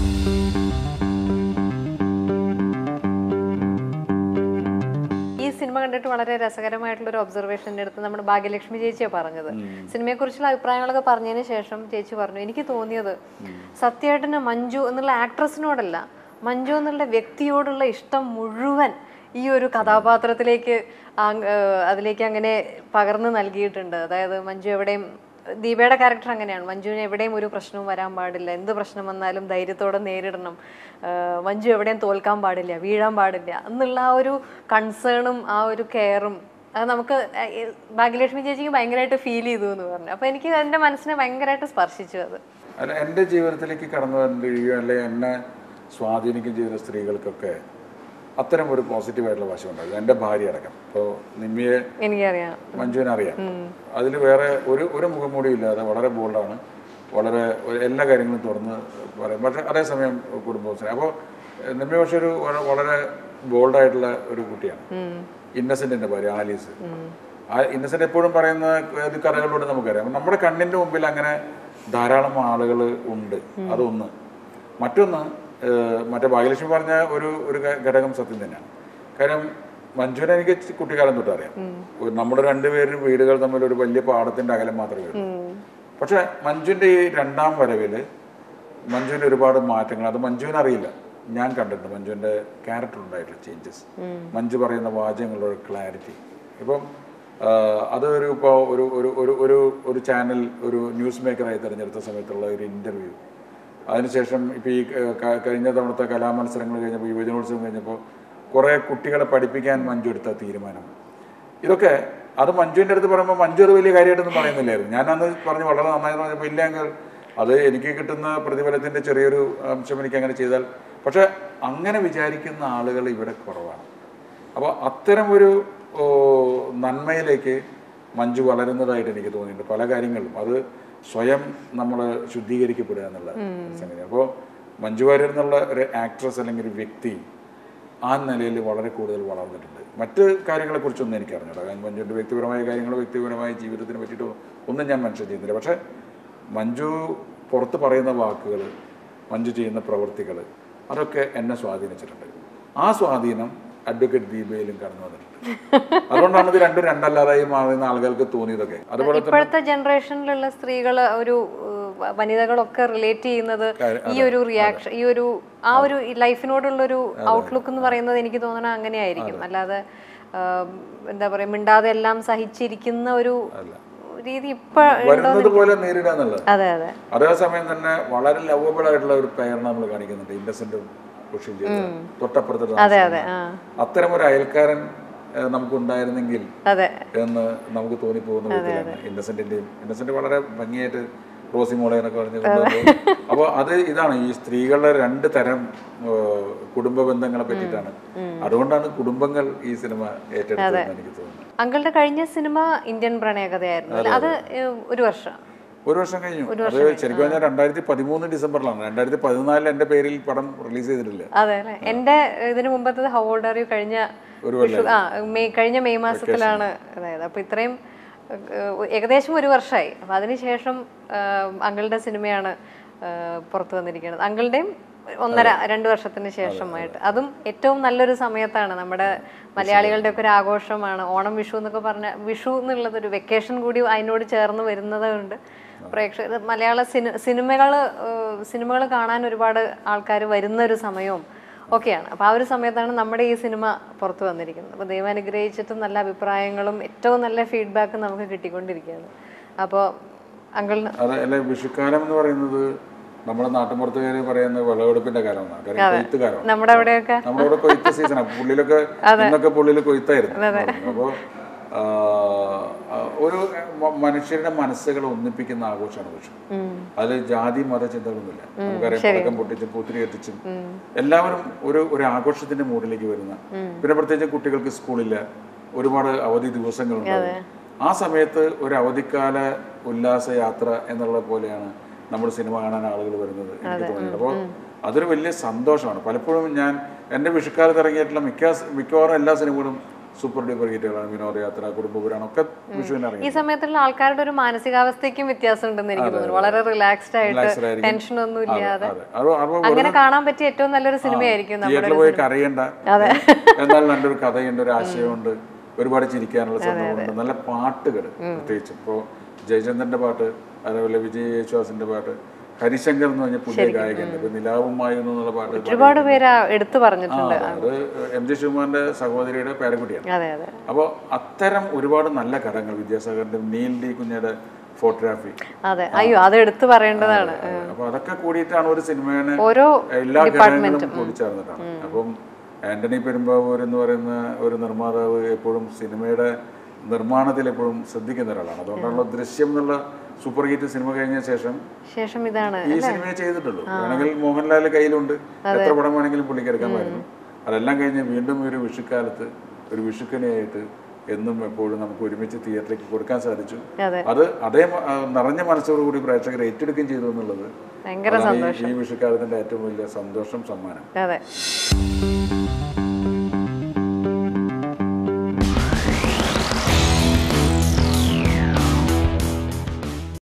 ഈ സിനിമ കണ്ടിട്ട് വളരെ രസകരമായിട്ടുള്ള ഒരു ഒബ്സർവേഷൻ എൻ്റെ അടുത്ത് നമ്മുടെ ഭാഗ്യലക്ഷ്മി ചേച്ചിയാണ് പറഞ്ഞത് സിനിമയെക്കുറിച്ചുള്ള അഭിപ്രായങ്ങളൊക്കെ പറഞ്ഞതിന് ശേഷം ചേച്ചി പറഞ്ഞു എനിക്ക് തോന്നിയത് സത്യേട്ടന് മഞ്ജു എന്നുള്ള ആക്ട്രസിനോടല്ല മഞ്ജു എന്നുള്ള വ്യക്തിയോടുള്ള ഇഷ്ടം മുഴുവൻ ഈ ഒരു കഥാപാത്രത്തിലേക്ക് ആങ്- ഏഹ് അതിലേക്ക് അങ്ങനെ പകർന്നു നൽകിയിട്ടുണ്ട് അതായത് മഞ്ജു എവിടെയും ദീപയുടെ ക്യാരക്ടർ അങ്ങനെയാണ് മഞ്ജുവിന് എവിടെയും ഒരു പ്രശ്നവും വരാൻ പാടില്ല എന്ത് പ്രശ്നം വന്നാലും ധൈര്യത്തോടെ നേരിടണം ആഹ് മഞ്ജു എവിടെയും തോൽക്കാൻ പാടില്ല വീഴാൻ പാടില്ല എന്നുള്ള ആ ഒരു കൺസേണും ആ ഒരു കെയറും അത് നമുക്ക് ഏഹ് ഭാഗ്യലക്ഷ്മി ചേച്ചിക്ക് ഭയങ്കരമായിട്ട് ഫീൽ ചെയ്തു എന്ന് പറഞ്ഞു അപ്പോൾ എനിക്ക് എൻ്റെ മനസ്സിനെ ഭയങ്കരമായിട്ട് സ്പർശിച്ചു അത് അല്ല എൻ്റെ ജീവിതത്തിലേക്ക് കടന്നു വരാൻ കഴിയുകയോ അല്ലെങ്കിൽ എന്നെ സ്വാധീനിക്കുകയും ചെയ്ത സ്ത്രീകൾക്കൊക്കെ അത്തരം ഒരു പോസിറ്റീവായിട്ടുള്ള വശമുണ്ടായിരുന്നു എൻ്റെ ഭാര്യ അടക്കം ഇപ്പോൾ നിമ്മിയെ എനിക്കറിയാം മഞ്ജുവിനെ അറിയാം അതിൽ വേറെ ഒരു ഒരു മുഖംമൂടി ഇല്ലാതെ വളരെ ബോൾഡാണ് വളരെ ഒരു- എല്ലാ കാര്യങ്ങളും തുറന്ന് പറയും പക്ഷേ അതേസമയം കുടുംബത്തിന് അപ്പോൾ നിമ്മി പക്ഷെ ഒരു വള- വളരെ ബോൾഡായിട്ടുള്ള ഒരു കുട്ടിയാണ് ഇന്നസെന്റിന്റെ ഭാര്യ ആലീസ് ആ ഇന്നസെന്റ് എപ്പോഴും പറയുന്ന ഏത് കഥകളിലൂടെ നമുക്കറിയാം അപ്പൊ നമ്മുടെ കണ്ണിന്റെ മുമ്പിൽ അങ്ങനെ ധാരാളം ആളുകൾ ഉണ്ട് അതൊന്ന് മറ്റൊന്ന് ഏഹ്, മറ്റേ ഭാഗ്യലക്ഷ്മി പറഞ്ഞ ഒരു ഒരു ഘ- ഘടകം സത്യം തന്നെയാണ് കാര്യം മഞ്ജുവിനെ എനിക്ക് ചി- കുട്ടിക്കാലം തൊട്ട് അറിയാം ഒരു- നമ്മുടെ രണ്ടുപേരും വീടുകൾ തമ്മിൽ ഒരു വലിയ പാടത്തിന്റെ അകലം മാത്രമേ ഉള്ളൂ പക്ഷെ മഞ്ജുവിന്റെ ഈ രണ്ടാം വരവില് മഞ്ജുവിന്റെ ഒരുപാട് മാറ്റങ്ങൾ അത് മഞ്ജുവിന് അറിയില്ല ഞാൻ കണ്ടിട്ടുണ്ട് മഞ്ജുവിന്റെ ക്യാരക്ടർ ഉണ്ടായിട്ടുള്ള ചേഞ്ചസ് മഞ്ജു പറയുന്ന വാചകങ്ങളുടെ ഒരു ക്ലാരിറ്റി ഇപ്പം ആ, അത് ഒരു ഇപ്പോൾ ഒരു ഒരു ഒരു ഒരു ഒരു ചാനൽ ഒരു ന്യൂസ് മേക്കറായി തിരഞ്ഞെടുത്ത സമയത്തുള്ള ഒരു ഇൻ്റർവ്യൂ അതിനുശേഷം ഇപ്പോൾ ഈ ഏഹ്, ക- കഴിഞ്ഞ തവണത്തെ കലാമത്സരങ്ങൾ കഴിഞ്ഞപ്പോൾ യുവജനോത്സവം കഴിഞ്ഞപ്പോൾ കുറേ കുട്ടികളെ പഠിപ്പിക്കാൻ മഞ്ജു എടുത്ത തീരുമാനം ഇതൊക്കെ അത് മഞ്ജുവിൻ്റെ അടുത്ത് പറയുമ്പോൾ മഞ്ജു അത് വലിയ കാര്യമായിട്ടൊന്നും പറയുന്നില്ലായിരുന്നു ഞാൻ അന്ന് പറഞ്ഞു വളരെ നന്നായെന്ന് പറഞ്ഞപ്പോൾ ഇല്ല എങ്കിൽ അത് എനിക്ക് കിട്ടുന്ന പ്രതിഫലത്തിൻ്റെ ചെറിയൊരു അംശം എനിക്ക് അങ്ങനെ ചെയ്താൽ പക്ഷെ അങ്ങനെ വിചാരിക്കുന്ന ആളുകൾ ഇവിടെ കുറവാണ് അപ്പോൾ അത്തരം ഒരു ഓ, നന്മയിലേക്ക് മഞ്ജു വളരുന്നതായിട്ട് എനിക്ക് തോന്നിയിട്ടുണ്ട് പല കാര്യങ്ങളിലും അത് സ്വയം നമ്മൾ ശുദ്ധീകരിക്കപ്പെടുക എന്നുള്ള സംഗതി അപ്പോൾ മഞ്ജു വാര്യർ എന്നുള്ള ഒരു ആക്ട്രസ് അല്ലെങ്കിൽ ഒരു വ്യക്തി ആ നിലയിൽ വളരെ കൂടുതൽ വളർന്നിട്ടുണ്ട് മറ്റ് കാര്യങ്ങളെക്കുറിച്ചൊന്നും എനിക്ക് അറിഞ്ഞില്ല കാരണം മഞ്ജുവിൻ്റെ വ്യക്തിപരമായ കാര്യങ്ങൾ വ്യക്തിപരമായ ജീവിതത്തിനെ പറ്റിയിട്ടോ ഒന്നും ഞാൻ മെൻഷൻ ചെയ്യുന്നില്ല പക്ഷേ മഞ്ജു പുറത്ത് പറയുന്ന വാക്കുകൾ മഞ്ജു ചെയ്യുന്ന പ്രവൃത്തികൾ അതൊക്കെ എന്നെ സ്വാധീനിച്ചിട്ടുണ്ട് ആ സ്വാധീനം അഡ്വക്കേറ്റ് ദീപയിലും കടന്നു വന്നിട്ടുണ്ട് അതുകൊണ്ടാണ് ഇത് രണ്ടും രണ്ടല്ലാതായി മാറുന്ന ആളുകൾക്ക് തോന്നിയതൊക്കെ അതുപോലെ തന്നെ ഇപ്പോഴത്തെ ജനറേഷനിലുള്ള സ്ത്രീകൾ ഒരു ഏഹ്, വനിതകളൊക്കെ റിലേറ്റ് ചെയ്യുന്നത് ഈ ഒരു റിയാക്ഷൻ ഈ ഒരു ആ ഒരു ലൈഫിനോടുള്ള ഒരു ഔട്ട്ലുക്ക് എന്ന് പറയുന്നത് എനിക്ക് തോന്നണ അങ്ങനെയായിരിക്കും അല്ലാതെ ആം, എന്താ പറയാ മിണ്ടാതെ എല്ലാം സഹിച്ചിരിക്കുന്ന ഒരു രീതി ഇപ്പൊ വരുന്നത് പോലെ നേരിടുക എന്നുള്ളത് അതെ അതെ അതേസമയം തന്നെ വളരെ ലവബിൾ ആയിട്ടുള്ള ഒരു പെയർ നമ്മൾ കാണിക്കുന്നുണ്ട് ഇന്നസെന്റും കുഷിയും ചെയ്ത് തൊട്ടപ്പുറത്ത് അതെ താമസിക്കുന്ന. അതെ ആ അത്തരം ഒരു അയൽക്കാരൻ ഏഹ്, നമുക്കുണ്ടായിരുന്നെങ്കിൽ അതെ എന്ന് നമുക്ക് തോന്നിപ്പോകുന്ന വിധത്തിലാണ് ഇന്നസെന്റിന്റെയും ഇന്നസെന്റ് വളരെ ഭംഗിയായിട്ട് റോസി മോളെ എന്നൊക്കെ പറഞ്ഞു അപ്പോൾ അത് ഇതാണ് ഈ സ്ത്രീകളുടെ രണ്ട് തരം ഏഹ്, കുടുംബ ബന്ധങ്ങളെ പറ്റിയിട്ടാണ് അതുകൊണ്ടാണ് കുടുംബങ്ങൾ ഈ സിനിമ ഏറ്റെടുത്തതെന്ന് എനിക്ക് തോന്നുന്നത് അങ്കിളുടെ കഴിഞ്ഞ സിനിമ ഇന്ത്യൻ പ്രണയകഥയായിരുന്നു അല്ലേ? അത് ഏഹ്, ഒരു വർഷം ഒരു വർഷം കഴിഞ്ഞു അത് ശരിക്കും പറഞ്ഞാൽ രണ്ടായിരത്തി പതിമൂന്ന് ഡിസംബറിലാണ് രണ്ടായിരത്തി പതിനാലിൽ എൻ്റെ പേരിൽ പടം റിലീസ് ചെയ്തിട്ടില്ല അതെ അല്ലേ എന്റെ ഇതിനു മുമ്പത്തത് ഹൗ ഓൾഡ് ആർ യു കഴിഞ്ഞ വിഷു- ആ മെയ് കഴിഞ്ഞ മെയ് മാസത്തിലാണ് അതായത് അപ്പൊ ഇത്രയും ഏഹ്, ഏകദേശം ഒരു വർഷമായി അപ്പൊ അതിനുശേഷം ഏഹ്, അങ്കിളുടെ സിനിമയാണ് ഏഹ്, പുറത്തു വന്നിരിക്കുന്നത് അങ്കിളുടെയും ഒന്നര രണ്ട് വർഷത്തിന് ശേഷമായിട്ട് അതും ഏറ്റവും നല്ലൊരു സമയത്താണ് നമ്മുടെ മലയാളികളുടെ ഒക്കെ ഒരു ആഘോഷമാണ് ഓണം വിഷു എന്നൊക്കെ പറഞ്ഞ വിഷു എന്നുള്ളത് ഒരു വെക്കേഷൻ കൂടി അതിനോട് ചേർന്ന് വരുന്നത് കൊണ്ട് പ്രേക്ഷകർ മലയാള സിനി സിനിമകൾ സിനിമകൾ കാണാൻ ഒരുപാട് ആൾക്കാർ വരുന്ന ഒരു സമയവും ഒക്കെയാണ് അപ്പോൾ ആ ഒരു സമയത്താണ് നമ്മുടെ ഈ സിനിമ പുറത്തു വന്നിരിക്കുന്നത് അപ്പോൾ ദൈവം അനുഗ്രഹിച്ചിട്ട് നല്ല അഭിപ്രായങ്ങളും ഏറ്റവും നല്ല ഫീഡ്ബാക്കും നമുക്ക് കിട്ടിക്കൊണ്ടിരിക്കുകയാണ് അപ്പോൾ അങ്കിളിന് അത് അല്ലെ വിഷുക്കാലം എന്ന് പറയുന്നത് നമ്മുടെ നാട്ടുമ്പുറത്തുകാർ പറയുന്ന വിളവെടുപ്പിന്റെ കാലമാണ് കാര്യം കൊയ്ത്ത് കാലമാണ് നമ്മുടെ അവിടെയൊക്കെ നമ്മുടെ ഇവിടെ കൊയ്ത്ത് സീസണാണ് പുള്ളിയിലൊക്കെ ഇന്നൊക്കെ പുള്ളിയിൽ കൊയ്ത്തായിരുന്നു അപ്പോൾ ഒരു മ- മനുഷ്യരുടെ മനസ്സുകളെ ഒന്നിപ്പിക്കുന്ന ആഘോഷമാണ് വിഷു അതിൽ ജാതി മത ചിന്തകളൊന്നുമില്ല നമുക്കറിയാം പടക്കം പൊട്ടിച്ചും പൂത്തിരി കത്തിച്ചും എല്ലാവരും ഒരു ഒരു ആഘോഷത്തിന്റെ മൂഡിലേക്ക് വരുന്ന പിന്നെ പ്രത്യേകിച്ച് കുട്ടികൾക്ക് സ്കൂളില്ല ഒരുപാട് അവധി ദിവസങ്ങളുണ്ടാവും ആ സമയത്ത് ഒരു അവധിക്കാല ഉല്ലാസ യാത്ര എന്നുള്ള പോലെയാണ് നമ്മൾ സിനിമ കാണാൻ ആളുകൾ വരുന്നത് എനിക്ക് തോന്നിയത് അപ്പോൾ അതൊരു വലിയ സന്തോഷമാണ് പലപ്പോഴും ഞാൻ എൻ്റെ വിഷുക്കാലത്ത് ഇറങ്ങിയിട്ടുള്ള മിക്ക മിക്കവാറും എല്ലാ സിനിമകളും സൂപ്പർ ഡ്യൂപ്പർ ഹിറ്റുകളാണ് വിനോദയാത്ര കുടുംബപുരാണം ഒക്കെ വിഷുവിന് ഇറങ്ങി ഈ സമയത്തുള്ള ആൾക്കാരുടെ ഒരു മാനസികാവസ്ഥയ്ക്കും വ്യത്യാസം ഉണ്ടെന്ന് എനിക്ക് തോന്നുന്നു വളരെ റിലാക്സ്ഡ് ആയിട്ട് Relaxed ആയിരിക്കും. ടെൻഷൻ ഒന്നും ഇല്ലാതെ അതെ അത് അപ്പോൾ അങ്ങനെ കാണാൻ പറ്റിയ ഏറ്റവും നല്ലൊരു സിനിമയായിരിക്കും നമ്മുടെ തിയേറ്ററിൽ പോയി കരയണ്ട എന്നാൽ നല്ലൊരു കഥയുണ്ട് ഒരു ആശയമുണ്ട് ഒരുപാട് ചിരിക്കാനുള്ള സംഭവമുണ്ട് നല്ല പാട്ടുകൾ പ്രത്യേകിച്ച് ഇപ്പോൾ ജയചന്ദ്രന്റെ പാട്ട് അതേപോലെ വിജയ് യേശുദാസിന്റെ പാട്ട് ഹരിശങ്കർ എന്ന് പറഞ്ഞ പുതിയ ഗായകനുണ്ട് ഇപ്പൊ നിലാവുമായി എന്നുള്ള പാട്ട് ഒരുപാട് പേര് എടുത്തു പറഞ്ഞിട്ടുണ്ട് ആ, അത് എം ജെ ശിവകുമാറിന്റെ സഹോദരിയുടെ പേരക്കുട്ടിയാണ് അതെ അതെ അപ്പോൾ അത്തരം ഒരുപാട് നല്ല കഥകൾ വിദ്യാസാഗറിന്റെ നീൽ ഡി കുഞ്ഞയുടെ ഫോട്ടോഗ്രാഫി അതെ അയ്യോ അത് എടുത്തു പറയേണ്ടതാണ് അപ്പൊ അതൊക്കെ കൂടിയിട്ടാണ് ഒരു സിനിമേനെ ഓരോ എല്ലാ ഘടകങ്ങളും കൂടിച്ചേർന്നിട്ടാണ് അപ്പം ആന്റണി പെരുമ്പാവൂർ എന്ന് പറയുന്ന ഒരു നിർമ്മാതാവ് എപ്പോഴും സിനിമയുടെ നിർമ്മാണത്തിൽ എപ്പോഴും ശ്രദ്ധിക്കുന്ന ഒരാളാണ് അതുകൊണ്ടാണല്ലോ ദൃശ്യം എന്നുള്ള സൂപ്പർ ഹിറ്റ് സിനിമ കഴിഞ്ഞ ശേഷം ശേഷം ഇതാണ് ഈ സിനിമയെ ചെയ്തിട്ടുള്ളൂ വേണമെങ്കിൽ മോഹൻലാൽ കയ്യിലുണ്ട് എത്ര പടം വേണമെങ്കിലും പുള്ളിക്ക് എടുക്കാമായിരുന്നു അതെല്ലാം കഴിഞ്ഞ് വീണ്ടും ഒരു വിഷുക്കാലത്ത് ഒരു വിഷുക്കണിയായിട്ട് എന്നും എപ്പോഴും നമുക്ക് ഒരുമിച്ച് തിയേറ്ററിലേക്ക് കൊടുക്കാൻ സാധിച്ചു അതെ അത് അതേ മ- ആ, നിറഞ്ഞ മനസ്സോടുകൂടി പ്രേക്ഷകർ ഏറ്റെടുക്കുകയും ചെയ്തു എന്നുള്ളത് ഭയങ്കര അതാണ് ഈ- ഈ വിഷുക്കാലത്തിന്റെ ഏറ്റവും വലിയ സന്തോഷം സമ്മാനം അതെ